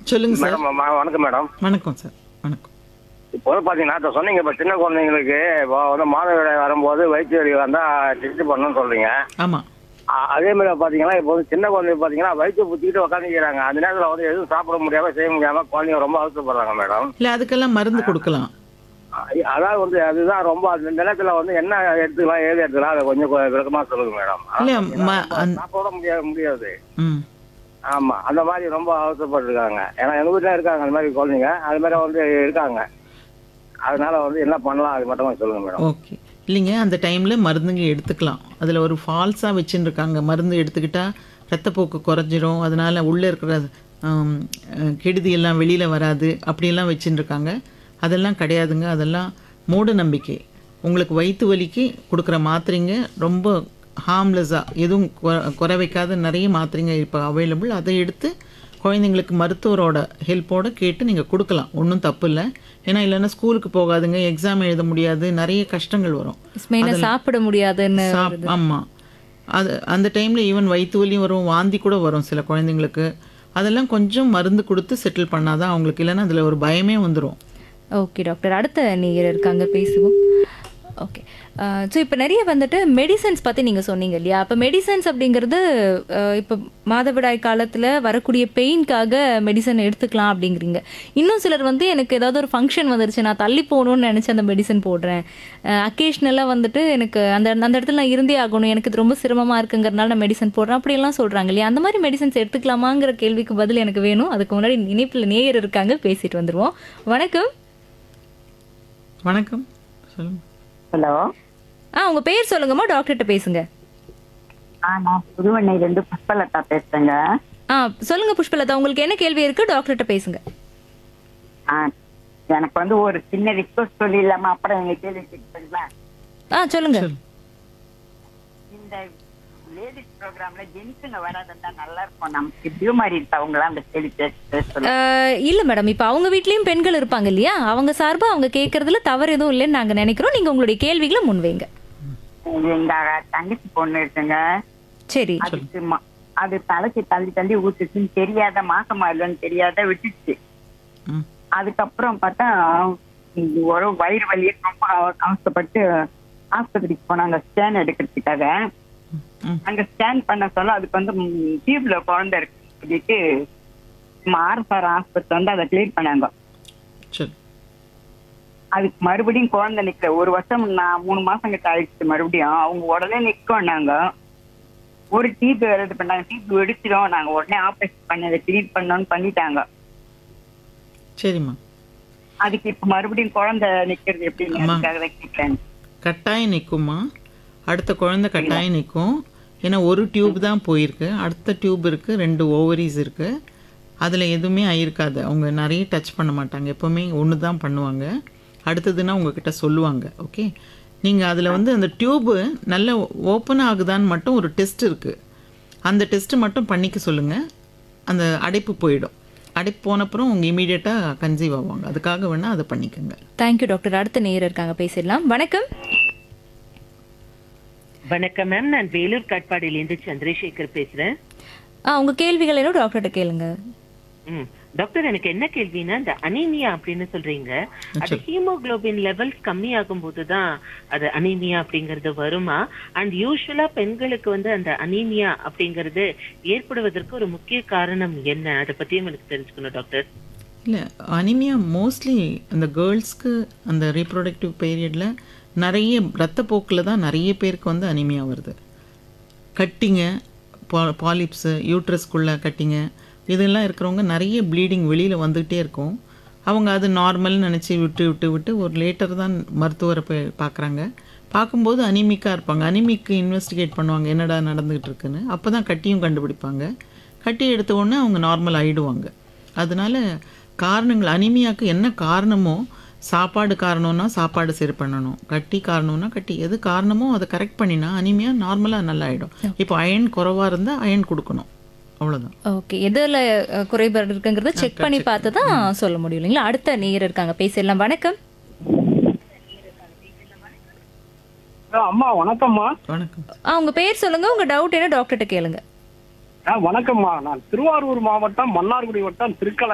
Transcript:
சொல்லுங்க sir madam ம- வணக்கம் மேடம் வணக்கம் சார் வணக்கம் இப்போ வந்து பார்த்தீங்கன்னா இப்போ சொன்னீங்க இப்போ சின்ன குழந்தைங்களுக்கு இப்போ வந்து மாதவிடாய் வரும்போது வயிற்று வலி வந்தால் டெஸ்ட் பண்ணணும்னு சொல்றீங்க ஆமா அ- அதே மாதிரி பார்த்தீங்கன்னா இப்போ வந்து சின்ன குழந்தைங்க பார்த்தீங்கன்னா வயிற்று புத்திக்கிட்டு உட்காந்துக்கிறாங்க அந்த நேரத்தில் வந்து எதுவும் சாப்பிட முடியாம செய்ய முடியாம குழந்தைங்க ரொம்ப அவசரப்படுறாங்க மேடம் இல்ல அதுக்கெல்லாம் மருந்து கொடுக்கலாம் அ- அதாவது வந்து அதுதான் ரொம்ப அந்த நேரத்தில் வந்து என்ன எடுத்துக்கலாம் ஏது எடுத்துக்கலாம் அதை கொஞ்சம் கொ- விளக்கமா சொல்லுங்க மேடம் இல்ல, அதாவது ம- ரொம்ப அந்த- சாப்பிட முடியாது முடியாது ம் ஆமா அந்த மாதிரி ரொம்ப அவசரப்பட்டிருக்காங்க ஏன்னா எங்க வீட்டுல இருக்காங்க அந்த மாதிரி குழந்தைங்க அது மாதிரி வந்து இருக்காங்க அதனால வந்து என்ன பண்ணலாம் அது மட்டும் கொஞ்சம் சொல்லுங்க மேடம் ஓகே இல்லைங்க அந்த டைமில் மருந்துங்க எடுத்துக்கலாம் அதில் ஒரு ஃபால்ஸாக வச்சுன்னு இருக்காங்க மருந்து எடுத்துக்கிட்டா ரத்தப்போக்கு குறைஞ்சிரும் அதனால் உள்ளே இருக்கிற ஆம், அஹ், கெடுதி எல்லாம் வெளியில் வராது அப்படியெல்லாம் வச்சுன்னு இருக்காங்க அதெல்லாம் கிடையாதுங்க அதெல்லாம் மூட நம்பிக்கை உங்களுக்கு வயிற்று வலிக்கு கொடுக்குற மாத்திரைங்க ரொம்ப ஹார்ம்லெஸ்ஸாக எதுவும் குறை குறை வைக்காத நிறைய மாத்திரைங்க இப்போ அவைலபிள் அதை எடுத்து குழந்தைங்களுக்கு மருத்துவரோட ஹெல்ப்போட கேட்டு நீங்கள் கொடுக்கலாம் ஒன்றும் தப்பு இல்லை ஏன்னா இல்லைன்னா ஸ்கூலுக்கு போகாதுங்க எக்ஸாம் எழுத முடியாது நிறைய கஷ்டங்கள் வரும் மெயினாக சாப்பிட முடியாதுன்னு சாப் ஆமாம் அது அந்த டைமில் ஈவன் வயிற்று வலி வரும் வாந்தி கூட வரும் சில குழந்தைங்களுக்கு அதெல்லாம் கொஞ்சம் மருந்து கொடுத்து செட்டில் பண்ணாதான் அவங்களுக்கு இல்லைன்னா அதில் ஒரு பயமே வந்துடும் ஓகே டாக்டர் அடுத்த நேயர் இருக்காங்க பேசுவோம் ஓகே ஸோ இப்போ நிறைய வந்துட்டு மெடிசன்ஸ் பற்றி நீங்கள் சொன்னீங்க இல்லையா அப்போ மெடிசன்ஸ் அப்படிங்கிறது இப்போ மாதவிடாய் காலத்தில் வரக்கூடிய பெயின்காக மெடிசன் எடுத்துக்கலாம் அப்படிங்கிறீங்க இன்னும் சிலர் வந்து எனக்கு ஏதாவது ஒரு ஃபங்க்ஷன் வந்துருச்சு நான் தள்ளி போகணும்னு நினச்சி அந்த மெடிசன் போடுறேன் அக்கேஷ்னலாக வந்துட்டு எனக்கு அந்த அந்த இடத்துல நான் இருந்தே ஆகணும் எனக்கு இது ரொம்ப சிரமமாக இருக்குங்கிறனால நான் மெடிசன் போடுறேன் அப்படியெல்லாம் சொல்கிறாங்க இல்லையா அந்த மாதிரி மெடிசன்ஸ் எடுத்துக்கலாமாங்கிற கேள்விக்கு பதில் எனக்கு வேணும் அதுக்கு முன்னாடி இணைப்பில் நேயர் இருக்காங்க பேசிட்டு வந்துடுவோம் வணக்கம் வணக்கம் சொல்லுங்கள் ஹலோ ஆ உங்க பேர் சொல்லுங்கம்மா டாக்டர்கிட்ட பேசுங்க ஆ நான் புதுவண்ணையிலேருந்து புஷ்பலதா பேசுறேங்க ஆ சொல்லுங்க புஷ்பலதா உங்களுக்கு என்ன கேள்வி இருக்கு டாக்டர்கிட்ட பேசுங்க ஆ எனக்கு வந்து ஒரு சின்ன ரிக்வஸ்ட் சொல்லிடலாமா அப்புறம் எங்க கேள்வி கேட்பீங்களா ஆ சொல்லுங்க இந்த லேடிஸ் ப்ரோக்ராம்ல ஜென்ஸுங்க வராதுன்னா நல்லா இருக்கும் நமக்கு டியூமர் இருக்கவங்களாம் அந்த கேள்வி பேச பேச சொல்லுங்க ஆ, இல்ல மேடம் இப்போ அவங்க வீட்லயும் பெண்கள் இருப்பாங்க இல்லையா அவங்க சார்பா அவங்க கேட்கறதுல தவறு எதுவும் இல்லைன்னு நாங்க நினைக்கிறோம் நீங்க உங்களுடைய கேள்விகளை முன்வைங்க எங்க தங்கச்சி பொண்ணு இருக்குங்க சரி அதுக்கு ம- அது தலைக்கு தள்ளி தள்ளி ஊத்துச்சுன்னு தெரியாத மாசமா இல்லைன்னு தெரியாத விட்டுச்சு ம் அதுக்கப்புறம் பார்த்தா இது ஒரு வயிறு வலியே ரொம்ப அவ- அவஸ்தைப்பட்டு ஆஸ்பத்திரிக்கு போனாங்க ஸ்கேன் எடுக்கிறதுக்காக ம் அங்க ஸ்கேன் பண்ண சொல்ல அதுக்கு வந்து டியூப்ல குழந்தை இருக்கு சொல்லிட்டு ஆர்எஸ்ஆர் ஆஸ்பத்திரி வந்து அதை கிளியர் பண்ணாங்க சரி அதுக்கு மறுபடியும் குழந்தை நிக்கல ஒரு வருஷம் நான் மூணு மாசம் கிட்ட ஆயிடுச்சு மறுபடியும் அவங்க உடனே நிக்கோன்னாங்க ஒரு டீப் இது பண்ணாங்க டீப் வெடிச்சிடும் நாங்க உடனே ஆபரேஷன் பண்ணி அதை கிளீன் பண்ணோம்னு பண்ணிட்டாங்க சரிம்மா அதுக்கு இப்ப மறுபடியும் குழந்தை நிக்கிறது எப்படின்னு அம்மா. அதுக்காக தான் கேட்கிறேன் கட்டாயம் நிற்குமா அடுத்த குழந்தை கட்டாயம் நிற்கும் ஏன்னா ஒரு டியூப் தான் போயிருக்கு அடுத்த டியூப் இருக்குது ரெண்டு ஓவரிஸ் இருக்குது அதில் எதுவுமே ஆயிருக்காது அவங்க நிறைய டச் பண்ண மாட்டாங்க எப்போவுமே ஒன்று தான் பண்ணுவாங்க அடுத்ததுன்னா உங்ககிட்ட சொல்லுவாங்க ஓகே நீங்கள் அதில் வந்து அந்த டியூப்பு நல்ல ஓப்பன் ஆகுதான்னு மட்டும் ஒரு டெஸ்ட் இருக்குது அந்த டெஸ்ட்டு மட்டும் பண்ணிக்க சொல்லுங்கள் அந்த அடைப்பு போயிடும் அடைப்பு போனப்புறம் உங்கள் இமீடியட்டாக கன்சீவ் ஆவாங்க அதுக்காக வேணால் அதை பண்ணிக்கோங்க தேங்க்யூ டாக்டர் அடுத்த நேயர் இருக்காங்க பேசிடலாம் வணக்கம் வணக்கம் மேம் நான் வேலூர் காட்பாடியிலேருந்து சந்திரசேகர் பேசுறேன் ஆ உங்க கேள்விகள் என்ன டாக்டர்கிட்ட கேளுங்க ம் டாக்டர் எனக்கு என்ன கேள்வினா இந்த அனீமியா அப்படின்னு சொல்றீங்க அது ஹீமோகுளோபின் லெவல்ஸ் கம்மி ஆகும் போதுதான் அது அனீமியா அப்படிங்கறது வருமா அண்ட் யூஸ்வலா பெண்களுக்கு வந்து அந்த அனீமியா அப்படிங்கறது ஏற்படுவதற்கு ஒரு முக்கிய காரணம் என்ன அதை பத்தியும் எனக்கு தெரிஞ்சுக்கணும் டாக்டர் இல்லை அனிமியா மோஸ்ட்லி அந்த கேர்ள்ஸ்க்கு அந்த ரீப்ரொடக்டிவ் பீரியடில் நிறைய ரத்தப்போக்கில் தான் நிறைய பேருக்கு வந்து அனிமியா வருது கட்டிங்க பா பாலிப்ஸு யூட்ரஸ்குள்ளே கட்டிங்க இதெல்லாம் இருக்கிறவங்க நிறைய ப்ளீடிங் வெளியில் வந்துக்கிட்டே இருக்கும் அவங்க அது நார்மல்னு நினச்சி விட்டு விட்டு விட்டு ஒரு லேட்டர் தான் மருத்துவரை போய் பார்க்குறாங்க பார்க்கும்போது அனிமிக்காக இருப்பாங்க அனிமிக்கு இன்வெஸ்டிகேட் பண்ணுவாங்க என்னடா நடந்துகிட்டு இருக்குன்னு அப்போ தான் கட்டியும் கண்டுபிடிப்பாங்க கட்டி எடுத்த உடனே அவங்க நார்மல் ஆயிடுவாங்க அதனால காரணங்கள் அனிமியாக்கு என்ன காரணமோ சாப்பாடு காரணம்னா சாப்பாடு சரி பண்ணணும் கட்டி காரணம்னா கட்டி எது காரணமோ அதை கரெக்ட் பண்ணினா அனிமியா நார்மலாக நல்லா ஆகிடும் இப்போ அயன் குறைவாக இருந்தால் அயன் கொடுக்கணும் அவ்வளோதான் ஓகே எதுல அஹ், குறைபாடு இருக்குங்கிறத செக் பண்ணி பார்த்து தான் சொல்ல முடியும் இல்லைங்களா அடுத்த நேயர் இருக்காங்க பேசிடலாம் வணக்கம் அம்மா வணக்கம்மா வணக்கம் ஆ உங்க பேர் சொல்லுங்க உங்க டவுட் என்ன டாக்டர்கிட்ட கேளுங்க ஆ, வணக்கம்மா நான் திருவாரூர் மாவட்டம் மன்னார்குடி வட்டம் திருக்கலை